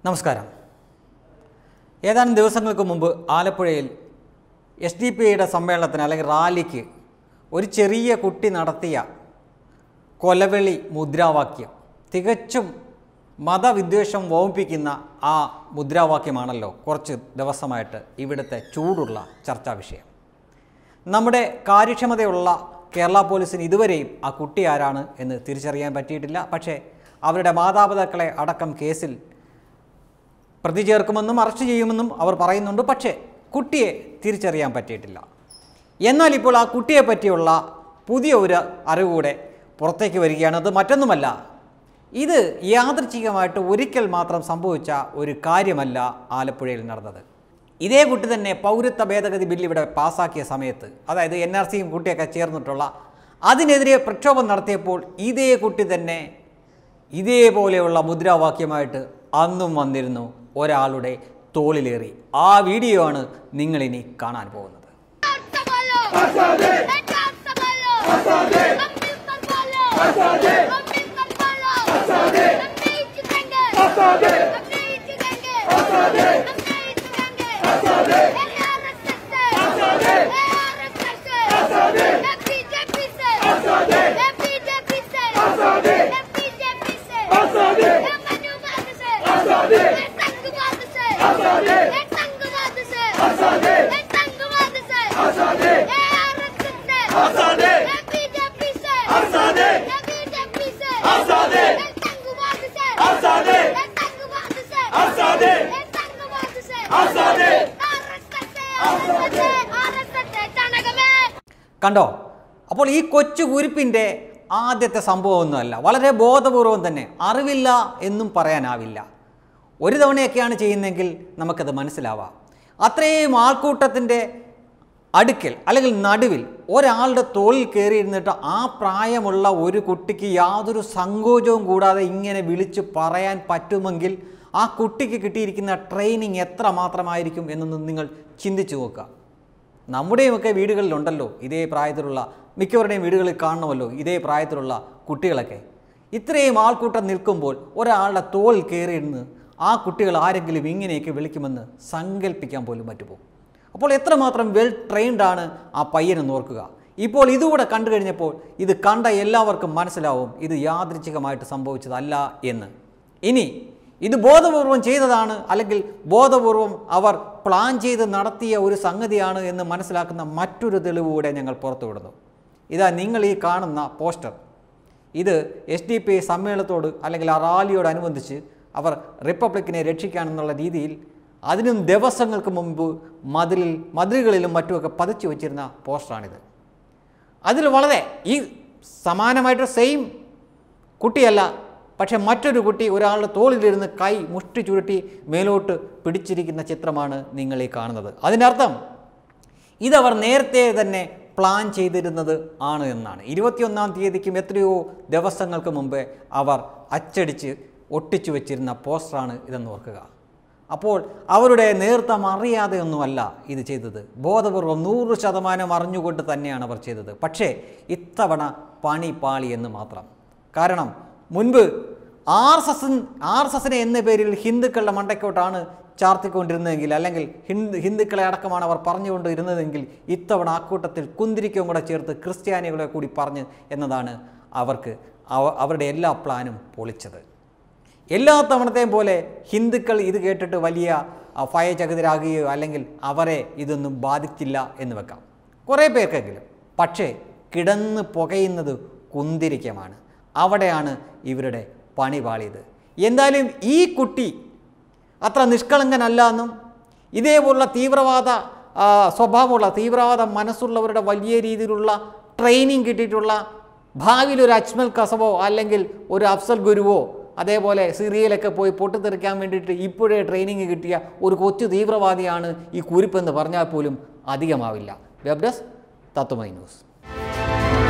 നമസ്കാരം ഏതാനും ദിവസങ്ങൾക്ക് മുമ്പ് ആലപ്പുഴയിൽ എസ് ഡി പി ഐയുടെ സമ്മേളനത്തിന് അല്ലെങ്കിൽ റാലിക്ക് ഒരു ചെറിയ കുട്ടി നടത്തിയ കൊലവിളി മുദ്രാവാക്യം തികച്ചും മതവിദ്വേഷം വോമിപ്പിക്കുന്ന ആ മുദ്രാവാക്യമാണല്ലോ കുറച്ച് ദിവസമായിട്ട് ഇവിടുത്തെ ചൂടുള്ള ചർച്ചാ വിഷയം നമ്മുടെ കാര്യക്ഷമതയുള്ള കേരള പോലീസിന് ഇതുവരെയും ആ കുട്ടി ആരാണ് എന്ന് തിരിച്ചറിയാൻ പറ്റിയിട്ടില്ല പക്ഷേ അവരുടെ മാതാപിതാക്കളെ അടക്കം കേസിൽ പ്രതി ചേർക്കുമെന്നും അറസ്റ്റ് ചെയ്യുമെന്നും അവർ പറയുന്നുണ്ട് പക്ഷേ കുട്ടിയെ തിരിച്ചറിയാൻ പറ്റിയിട്ടില്ല എന്നാൽ ഇപ്പോൾ ആ കുട്ടിയെ പറ്റിയുള്ള പുതിയ ഒരു അറിവ് കൂടെ പുറത്തേക്ക് വരികയാണ് അത് മറ്റൊന്നുമല്ല ഇത് യാദൃച്ഛികമായിട്ട് ഒരിക്കൽ മാത്രം സംഭവിച്ച ഒരു കാര്യമല്ല ആലപ്പുഴയിൽ നടന്നത് ഇതേ കുട്ടി തന്നെ പൗരത്വ ഭേദഗതി ബില്ല് ഇവിടെ പാസ്സാക്കിയ സമയത്ത് അതായത് എൻ ആർ സിയും കുട്ടിയൊക്കെ ചേർന്നിട്ടുള്ള അതിനെതിരെ പ്രക്ഷോഭം നടത്തിയപ്പോൾ ഇതേ കുട്ടി തന്നെ ഇതേപോലെയുള്ള മുദ്രാവാക്യമായിട്ട് അന്നും വന്നിരുന്നു ഒരാളുടെ തോളിലേറി ആ വീഡിയോ ആണ് നിങ്ങളിനി കാണാൻ പോകുന്നത് Asamalo! Asade! Asamalo! Asade! Ambilkan Palo! Asade! Ambilkan Palo! Asade! Amnei Chikenge! Asade! Amnei Chikenge! Asade! Amnei Chikenge! Asade! ARSS! Asade! ARSS! Asade! FBJP se! Asade! FBJP se! Asade! FBJP se! Asade! Emmanuel se! Asade! Sangwad se! Asade! Sangwad se! Asade! Sangwad se! Asade! ARSS se! Asade! FBJP se! Asade! FBJP se! Asade! Sangwad se! Asade! Sangwad se! Asade! Sangwad se! Asade! RSS! RSS! ചാണകമേ കണ്ടോ അപ്പോൾ ഈ കൊച്ചു കുരിപ്പിൻ്റെ ആദ്യത്തെ സംഭവമൊന്നുമല്ല വളരെ ബോധപൂർവം തന്നെ അറിവില്ല എന്നും പറയാനാവില്ല ഒരു തവണയൊക്കെയാണ് ചെയ്യുന്നതെങ്കിൽ നമുക്കത് മനസ്സിലാവാം അത്രയും ആൾക്കൂട്ടത്തിൻ്റെ അടുക്കൽ അല്ലെങ്കിൽ നടുവിൽ ഒരാളുടെ തോളിൽ കയറിയിരുന്നിട്ട് ആ പ്രായമുള്ള ഒരു കുട്ടിക്ക് യാതൊരു സങ്കോചവും കൂടാതെ ഇങ്ങനെ വിളിച്ച് പറയാൻ പറ്റുമെങ്കിൽ ആ കുട്ടിക്ക് കിട്ടിയിരിക്കുന്ന ട്രെയിനിങ് എത്ര മാത്രമായിരിക്കും എന്നൊന്ന് നിങ്ങൾ ചിന്തിച്ചു നോക്കുക നമ്മുടെയുമൊക്കെ വീടുകളിലുണ്ടല്ലോ ഇതേ പ്രായത്തിലുള്ള മിക്കവരുടെയും വീടുകളിൽ കാണണമല്ലോ ഇതേ പ്രായത്തിലുള്ള കുട്ടികളൊക്കെ ഇത്രയും ആൾക്കൂട്ടം നിൽക്കുമ്പോൾ ഒരാളുടെ തോളിൽ കയറിയിരുന്ന് ആ കുട്ടികൾ ആരെങ്കിലും ഇങ്ങനെയൊക്കെ വിളിക്കുമെന്ന് സങ്കല്പിക്കാൻ പോലും പറ്റുമോ അപ്പോൾ എത്രമാത്രം വെൽ ട്രെയിൻഡ് ആണ് ആ പയ്യനെന്ന് ഓർക്കുക ഇപ്പോൾ ഇതുകൂടെ കണ്ടു കഴിഞ്ഞപ്പോൾ ഇത് കണ്ട എല്ലാവർക്കും മനസ്സിലാവും ഇത് യാദൃച്ഛികമായിട്ട് സംഭവിച്ചതല്ല എന്ന് ഇനി ഇത് ബോധപൂർവം ചെയ്തതാണ് അല്ലെങ്കിൽ ബോധപൂർവം അവർ പ്ലാൻ ചെയ്ത് നടത്തിയ ഒരു സംഗതിയാണ് എന്ന് മനസ്സിലാക്കുന്ന മറ്റൊരു തെളിവ് കൂടെ ഞങ്ങൾ പുറത്തുവിടുന്നു ഇതാ നിങ്ങൾ ഈ കാണുന്ന പോസ്റ്റർ ഇത് എസ് ഡി പി ഐ സമ്മേളനത്തോട് അല്ലെങ്കിൽ ആ റാലിയോടനുബന്ധിച്ച് അവർ റിപ്പബ്ലിക്കിനെ രക്ഷിക്കാനെന്നുള്ള രീതിയിൽ അതിനും ദിവസങ്ങൾക്ക് മുമ്പ് മതിലിൽ മതിലുകളിലും മറ്റുമൊക്കെ പതിച്ചു വച്ചിരുന്ന പോസ്റ്ററാണിത് അതിൽ വളരെ ഈ സമാനമായിട്ട് സെയിം കുട്ടിയല്ല പക്ഷെ മറ്റൊരു കുട്ടി ഒരാളുടെ തോളിലിരുന്ന് കൈ മുഷ്ടി ചുരുട്ടി മേലോട്ട് പിടിച്ചിരിക്കുന്ന ചിത്രമാണ് നിങ്ങൾ ഈ കാണുന്നത് അതിനർത്ഥം ഇതവർ നേരത്തെ തന്നെ പ്ലാൻ ചെയ്തിരുന്നത് ആണ് എന്നാണ് ഇരുപത്തിയൊന്നാം തീയതിക്കും എത്രയോ ദിവസങ്ങൾക്ക് മുമ്പേ അവർ അച്ചടിച്ച് ഒട്ടിച്ചു വെച്ചിരുന്ന പോസ്റ്ററാണ് ഇതെന്ന് ഓർക്കുക അപ്പോൾ അവരുടെ നേതൃത്വം അറിയാതെയൊന്നുമല്ല ഇത് ചെയ്തത് ബോധപൂർവം നൂറ് ശതമാനം അറിഞ്ഞുകൊണ്ട് തന്നെയാണ് അവർ ചെയ്തത് പക്ഷേ ഇത്തവണ പണി പാളി എന്ന് മാത്രം കാരണം മുൻപ് R S S R S എസിനെ എന്ന പേരിൽ ഹിന്ദുക്കളുടെ മണ്ടയ്ക്കോട്ടാണ് ചാർത്തിക്കൊണ്ടിരുന്നതെങ്കിൽ അല്ലെങ്കിൽ ഹിന്ദു ഹിന്ദുക്കളെ അടക്കമാണ് അവർ പറഞ്ഞുകൊണ്ടിരുന്നതെങ്കിൽ ഇത്തവണ ആക്കൂട്ടത്തിൽ കുന്തിരിക്കവും കൂടെ ചേർത്ത് ക്രിസ്ത്യാനികളെ കൂടി പറഞ്ഞ് എന്നതാണ് അവർക്ക് അവ- അവരുടെ എല്ലാ പ്ലാനും പൊളിച്ചത് എല്ലാ തവണത്തെയും പോലെ ഹിന്ദുക്കൾ ഇത് കേട്ടിട്ട് വലിയ ആ, ഭയചകിതരാകുകയോ അല്ലെങ്കിൽ അവരെ ഇതൊന്നും ബാധിച്ചില്ല എന്ന് വെക്കാം കുറേ പേർക്കെങ്കിലും പക്ഷേ കിടന്ന് പുകയുന്നത് കുന്തിരിക്കമാണ് അവിടെയാണ് ഇവരുടെ പണി പാളിയത് എന്തായാലും ഈ കുട്ടി അത്ര നിഷ്കളങ്കനല്ല എന്നും ഇതേപോലുള്ള തീവ്രവാദ ആ, സ്വഭാവമുള്ള തീവ്രവാദ മനസ്സുള്ളവരുടെ വലിയ രീതിയിലുള്ള ട്രെയിനിങ് കിട്ടിയിട്ടുള്ള ഭാവിയിൽ ഒരു അജ്മൽ കസബോ അല്ലെങ്കിൽ ഒരു അഫ്സൽ ഗുരുവോ അതേപോലെ സിറിയയിലൊക്കെ പോയി പൊട്ടിത്തെറിക്കാൻ വേണ്ടിയിട്ട് ഇപ്പോഴേ ട്രെയിനിങ് കിട്ടിയ ഒരു കൊച്ചു തീവ്രവാദിയാണ് ഈ കുരിപ്പെന്ന് പറഞ്ഞാൽ പോലും അധികമാവില്ല വെബ് ഡെസ്ക് തത്വമൈ ന്യൂസ്